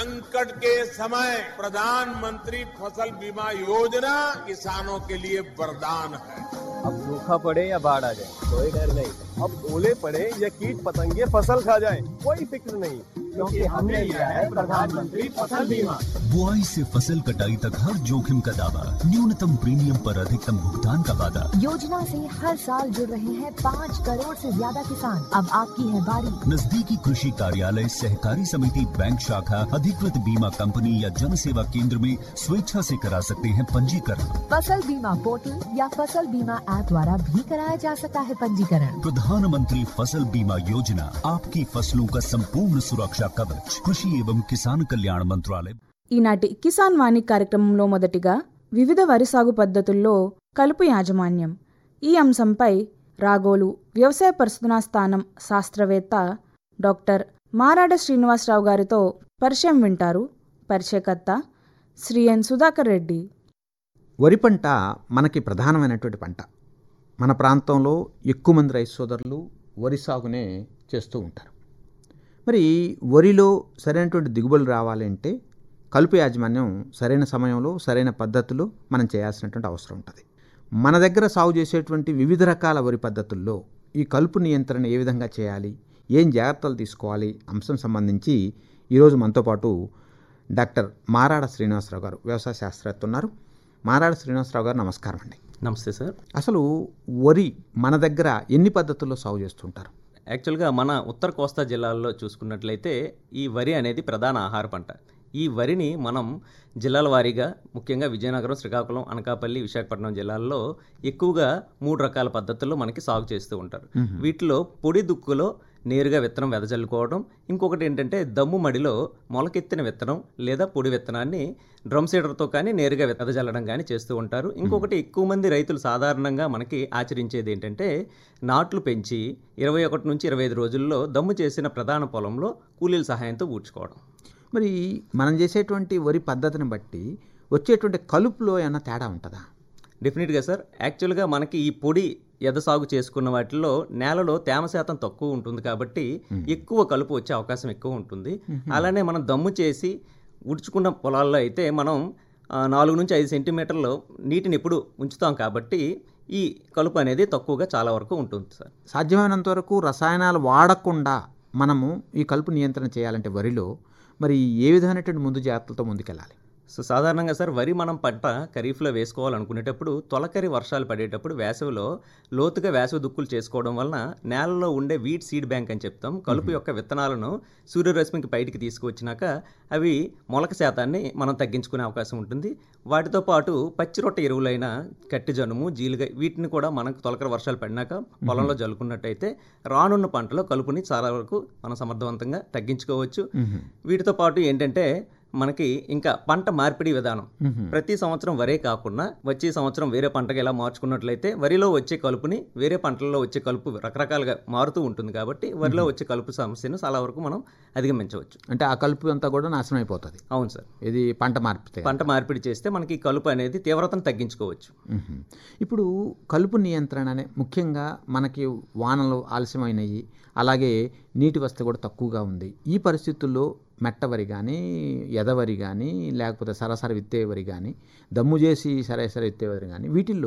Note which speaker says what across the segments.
Speaker 1: संकट के समय प्रधानमंत्री फसल बीमा योजना किसानों के लिए वरदान है
Speaker 2: अब सूखा पड़े या बाढ़ आ जाए कोई डर नहीं अब ओले पड़े या कीट पतंगे फसल खा जाए कोई फिक्र नहीं क्योंकि हमने लिया है प्रधानमंत्री फसल बीमा
Speaker 3: बुआई से फसल कटाई तक हर जोखिम का दावा न्यूनतम प्रीमियम पर अधिकतम भुगतान का वादा
Speaker 4: योजना से हर साल जुड़ रहे हैं पाँच करोड़ से ज्यादा किसान अब आपकी है बारी
Speaker 3: नजदीकी कृषि कार्यालय सहकारी समिति बैंक शाखा अधिकृत बीमा कंपनी या जन सेवा केंद्र में स्वेच्छा से करा सकते हैं पंजीकरण
Speaker 4: फसल बीमा पोर्टल या फसल बीमा ऐप द्वारा भी कराया जा सकता है पंजीकरण
Speaker 3: प्रधानमंत्री फसल बीमा योजना आपकी फसलों का संपूर्ण सुरक्षा कवच कृषि एवं किसान कल्याण मंत्रालय
Speaker 5: ఈనాటి కిసాన్ వాణి కార్యక్రమంలో మొదటిగా వివిధ వరి సాగు పద్ధతుల్లో కలుపు యాజమాన్యం ఈ అంశంపై రాగోలు వ్యవసాయ పరిశోధనా స్థానం శాస్త్రవేత్త డాక్టర్ మారాడ శ్రీనివాసరావు గారితో పరిచయం వింటారు పరిచయకర్త శ్రీ ఎన్ సుధాకర్ రెడ్డి
Speaker 6: వరి పంట మనకి ప్రధానమైనటువంటి పంట మన ప్రాంతంలో ఎక్కువ మంది రైతు సోదరులు వరి సాగునే చేస్తూ ఉంటారు మరి వరిలో సరైనటువంటి దిగుబడులు రావాలంటే కలుపు యాజమాన్యం సరైన సమయంలో సరైన పద్ధతిలో మనం చేయాల్సినటువంటి అవసరం ఉంటుంది మన దగ్గర సాగు చేసేటువంటి వివిధ రకాల వరి పద్ధతుల్లో ఈ కలుపు నియంత్రణ ఏ విధంగా చేయాలి ఏం జాగ్రత్తలు తీసుకోవాలి అంశం సంబంధించి ఈరోజు మనతో పాటు డాక్టర్ మారాడ శ్రీనివాసరావు గారు వ్యవసాయ శాస్త్రవేత్త ఉన్నారు మారాడ శ్రీనివాసరావు గారు నమస్కారం అండి
Speaker 7: నమస్తే సార్
Speaker 6: అసలు వరి మన దగ్గర ఎన్ని పద్ధతుల్లో సాగు చేస్తుంటారు
Speaker 7: యాక్చువల్గా మన ఉత్తర కోస్తా జిల్లాల్లో చూసుకున్నట్లయితే ఈ వరి అనేది ప్రధాన ఆహార పంట ఈ వరిని మనం జిల్లాల వారీగా ముఖ్యంగా విజయనగరం శ్రీకాకుళం అనకాపల్లి విశాఖపట్నం జిల్లాల్లో ఎక్కువగా మూడు రకాల పద్ధతుల్లో మనకి సాగు చేస్తూ ఉంటారు వీటిలో పొడి దుక్కులో నేరుగా విత్తనం వెదజల్లుకోవడం ఇంకొకటి ఏంటంటే దమ్ము మడిలో మొలకెత్తిన విత్తనం లేదా పొడి విత్తనాన్ని డ్రమ్ సీడర్తో కానీ నేరుగా వెదజల్లడం కానీ చేస్తూ ఉంటారు ఇంకొకటి ఎక్కువ మంది రైతులు సాధారణంగా మనకి ఆచరించేది ఏంటంటే నాట్లు పెంచి ఇరవై ఒకటి నుంచి ఇరవై ఐదు రోజుల్లో దమ్ము చేసిన ప్రధాన పొలంలో కూలీల సహాయంతో ఊడ్చుకోవడం
Speaker 6: మరి మనం చేసేటువంటి వరి పద్ధతిని బట్టి వచ్చేటువంటి కలుపులో ఏమైనా తేడా ఉంటుందా
Speaker 7: డెఫినెట్గా సార్ యాక్చువల్గా మనకి ఈ పొడి ఎద సాగు చేసుకున్న వాటిల్లో నేలలో తేమ శాతం తక్కువ ఉంటుంది కాబట్టి ఎక్కువ కలుపు వచ్చే అవకాశం ఎక్కువ ఉంటుంది అలానే మనం దమ్ము చేసి ఉడుచుకున్న పొలాల్లో అయితే మనం ఆ, నాలుగు నుంచి ఐదు సెంటీమీటర్లు నీటిని ఎప్పుడు ఉంచుతాం కాబట్టి ఈ కలుపు అనేది తక్కువగా చాలా వరకు ఉంటుంది సార్
Speaker 6: సాధ్యమైనంత వరకు రసాయనాలు వాడకుండా మనము ఈ కలుపు నియంత్రణ చేయాలంటే వరిలో మరి ఏ విధమైనటువంటి ముందు జాగ్రత్తలతో ముందుకెళ్ళాలి
Speaker 7: సో సాధారణంగా సార్ వరి మనం పంట ఖరీఫ్లో వేసుకోవాలనుకునేటప్పుడు తొలకరి వర్షాలు పడేటప్పుడు వేసవిలో లోతుగా వేసవి దుక్కులు చేసుకోవడం వలన నేలలో ఉండే వీట్ సీడ్ బ్యాంక్ అని చెప్తాం కలుపు యొక్క విత్తనాలను సూర్యరశ్మికి బయటికి తీసుకువచ్చినాక అవి మొలక శాతాన్ని మనం తగ్గించుకునే అవకాశం ఉంటుంది వాటితో పాటు పచ్చి రొట్ట ఎరువులైన కట్టి జనుము జీలుగ వీటిని కూడా మనకు తొలకరి వర్షాలు పడినాక పొలంలో జల్లుకున్నట్టయితే రానున్న పంటలో కలుపుని చాలా వరకు మనం సమర్థవంతంగా తగ్గించుకోవచ్చు వీటితో పాటు ఏంటంటే మనకి ఇంకా పంట మార్పిడి విధానం ప్రతి సంవత్సరం వరే కాకుండా వచ్చే సంవత్సరం వేరే పంటగా ఎలా మార్చుకున్నట్లయితే వరిలో వచ్చే కలుపుని వేరే పంటల్లో వచ్చే కలుపు రకరకాలుగా మారుతూ ఉంటుంది కాబట్టి వరిలో వచ్చే కలుపు సమస్యను చాలా వరకు మనం అధిగమించవచ్చు
Speaker 6: అంటే ఆ కలుపు అంతా కూడా నాశనం అయిపోతుంది
Speaker 7: అవును సార్
Speaker 6: ఇది పంట మార్పితే
Speaker 7: పంట మార్పిడి చేస్తే మనకి ఈ కలుపు అనేది తీవ్రతను తగ్గించుకోవచ్చు
Speaker 6: మ్మ్. ఇప్పుడు కలుపు నియంత్రణ అనే ముఖ్యంగా మనకి వానలు ఆలస్యమైనవి అలాగే నీటి వసతి కూడా తక్కువగా ఉంది ఈ పరిస్థితుల్లో మెట్టవరి కానీ ఎదవరి కానీ లేకపోతే సరాసరి విత్తేవరి కానీ దమ్ము చేసి సరాసరి విత్తేవరి కానీ వీటిల్లో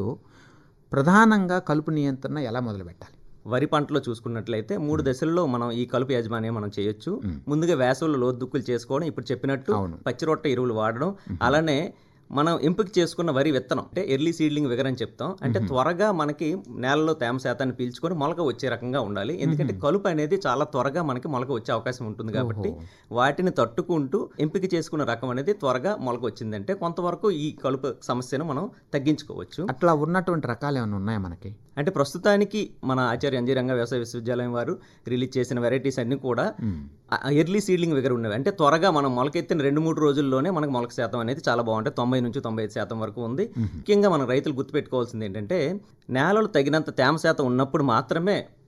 Speaker 6: ప్రధానంగా కలుపు నియంత్రణ ఎలా మొదలు పెట్టాలి
Speaker 7: వరి పంటలో చూసుకున్నట్లయితే మూడు దశల్లో మనం ఈ కలుపు యాజమాన్యం మనం చేయొచ్చు ముందుగా వేసవిలో లోతు దుక్కులు చేసుకోవడం ఇప్పుడు చెప్పినట్టు
Speaker 6: అవును.
Speaker 7: పచ్చి రొట్ట ఎరువులు వాడడం అలానే మనం ఎంపిక చేసుకున్న వరి విత్తనం అంటే ఎర్లీ సీడ్లింగ్ విగర్ అని చెప్తాం అంటే త్వరగా మనకి నేలలో తేమ శాతాన్ని పీల్చుకొని మొలక వచ్చే రకంగా ఉండాలి ఎందుకంటే కలుపు అనేది చాలా త్వరగా మనకి మొలక వచ్చే అవకాశం ఉంటుంది కాబట్టి వాటిని తట్టుకుంటూ ఎంపిక చేసుకున్న రకం అనేది త్వరగా మొలక వచ్చిందంటే కొంతవరకు ఈ కలుపు సమస్యను మనం తగ్గించుకోవచ్చు
Speaker 6: అట్లా ఉన్నటువంటి రకాలు ఏమైనా ఉన్నాయా మనకి
Speaker 7: అంటే ప్రస్తుతానికి మన ఆచార్య అంజీరంగ వ్యవసాయ విశ్వవిద్యాలయం వారు రిలీజ్ చేసిన వెరైటీస్ అన్ని కూడా ఎర్లీ సీడ్లింగ్ దగ్గర ఉన్నవి అంటే త్వరగా మనం మొలకెత్తిన రెండు మూడు రోజుల్లోనే మనకు మొలక శాతం అనేది చాలా బాగుంటుంది తొంభై నుంచి తొంభై ఐదు శాతం వరకు ఉంది ముఖ్యంగా మన రైతులు గుర్తుపెట్టుకోవాల్సింది ఏంటంటే నేలలో తగినంత తేమ శాతం ఉన్నప్పుడు మాత్రమే మనం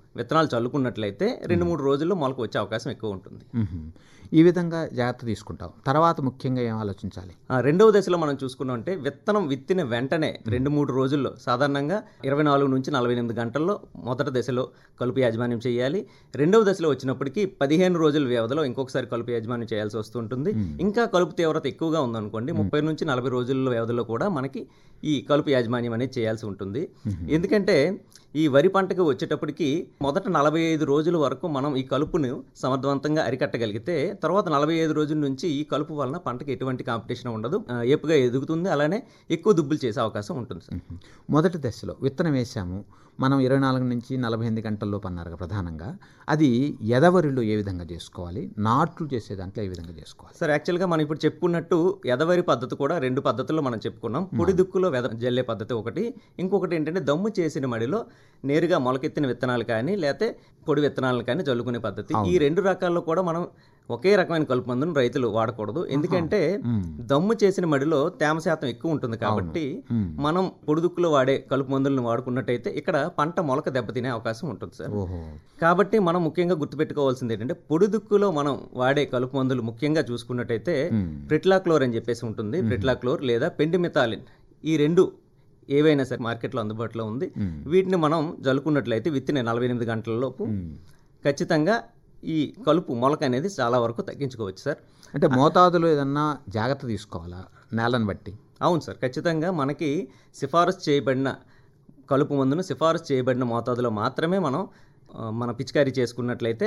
Speaker 7: విత్తనాలు చల్లుకున్నట్లయితే రెండు మూడు రోజుల్లో మొలక వచ్చే అవకాశం ఎక్కువ ఉంటుంది
Speaker 6: మ్మ్. ఈ విధంగా జాగ్రత్త తీసుకుంటాం తర్వాత ముఖ్యంగా ఏం ఆలోచించాలి
Speaker 7: ఆ, రెండవ దశలో మనం చూసుకున్నాం అంటే విత్తనం విత్తిన వెంటనే రెండు మూడు రోజుల్లో సాధారణంగా ఇరవై నాలుగు నుంచి నలభై ఎనిమిది గంటల్లో మొదటి దశలో కలుపు యాజమాన్యం చేయాలి రెండవ దశలో వచ్చినప్పటికీ పదిహేను రోజుల వ్యవధిలో ఇంకొకసారి కలుపు యాజమాన్యం చేయాల్సి వస్తుంటుంది ఇంకా కలుపు తీవ్రత ఎక్కువగా ఉందనుకోండి ముప్పై నుంచి నలభై రోజుల వ్యవధిలో కూడా మనకి ఈ కలుపు యాజమాన్యం అనేది చేయాల్సి ఉంటుంది ఎందుకంటే ఈ వరి పంటకు వచ్చేటప్పటికి మొదట నలభై ఐదు రోజుల వరకు మనం ఈ కలుపును సమర్థవంతంగా అరికట్టగలిగితే తర్వాత నలభై ఐదు రోజుల నుంచి ఈ కలుపు వలన పంటకి ఎటువంటి కాంపిటీషన్ ఉండదు ఆ, ఏపుగా ఎదుగుతుంది అలానే ఎక్కువ దుబ్బులు చేసే అవకాశం ఉంటుంది సార్
Speaker 6: మ్మ్. మొదటి దశలో విత్తనం వేసాము మనం ఇరవై నాలుగు నుంచి నలభై ఎనిమిది గంటల్లోపు అన్నారు కదా ప్రధానంగా అది ఎదవరిలో ఏ విధంగా చేసుకోవాలి నాట్లు చేసే దాంట్లో ఏ విధంగా చేసుకోవాలి
Speaker 7: సార్ యాక్చువల్గా మనం ఇప్పుడు చెప్పుకున్నట్టు ఎదవరి పద్ధతి కూడా రెండు పద్ధతుల్లో మనం చెప్పుకున్నాం పొడి దుక్కులో వెద జల్లే పద్ధతి ఒకటి ఇంకొకటి ఏంటంటే దమ్ము చేసిన మడిలో నేరుగా మొలకెత్తిన విత్తనాలు కానీ లేకపోతే పొడి విత్తనాలను కానీ జల్లుకునే పద్ధతి ఈ రెండు రకాల్లో కూడా మనం ఒకే రకమైన కలుపు మందును రైతులు వాడకూడదు ఎందుకంటే దమ్ము చేసిన మడిలో తేమ శాతం ఎక్కువ ఉంటుంది కాబట్టి మనం పొడి దుక్కులో వాడే కలుపు మందులను వాడుకున్నట్టయితే ఇక్కడ పంట మొలక దెబ్బతినే అవకాశం ఉంటుంది సార్
Speaker 6: ఓహో
Speaker 7: కాబట్టి మనం ముఖ్యంగా గుర్తుపెట్టుకోవాల్సింది ఏంటంటే పొడి దుక్కులో మనం వాడే కలుపు మందులు ముఖ్యంగా చూసుకున్నట్టయితే ప్రిట్లాక్లోర్ అని చెప్పేసి ఉంటుంది ప్రిట్లాక్లోర్ లేదా పెండిమిథాలిన్ ఈ రెండు ఏవైనా సరే మార్కెట్లో అందుబాటులో ఉంది వీటిని మనం జల్లుకున్నట్లయితే విత్తిన నలభై ఎనిమిది గంటలలోపు ఖచ్చితంగా ఈ కలుపు మొలక అనేది చాలా వరకు తగ్గించుకోవచ్చు సార్
Speaker 6: అంటే మోతాదులో ఏదన్నా జాగ్రత్త తీసుకోవాలా నేలను బట్టి
Speaker 7: అవును సార్ ఖచ్చితంగా మనకి సిఫారసు చేయబడిన కలుపు మందును సిఫారసు చేయబడిన మోతాదులో మాత్రమే మనం ఆ, మన పిచికారీ చేసుకున్నట్లయితే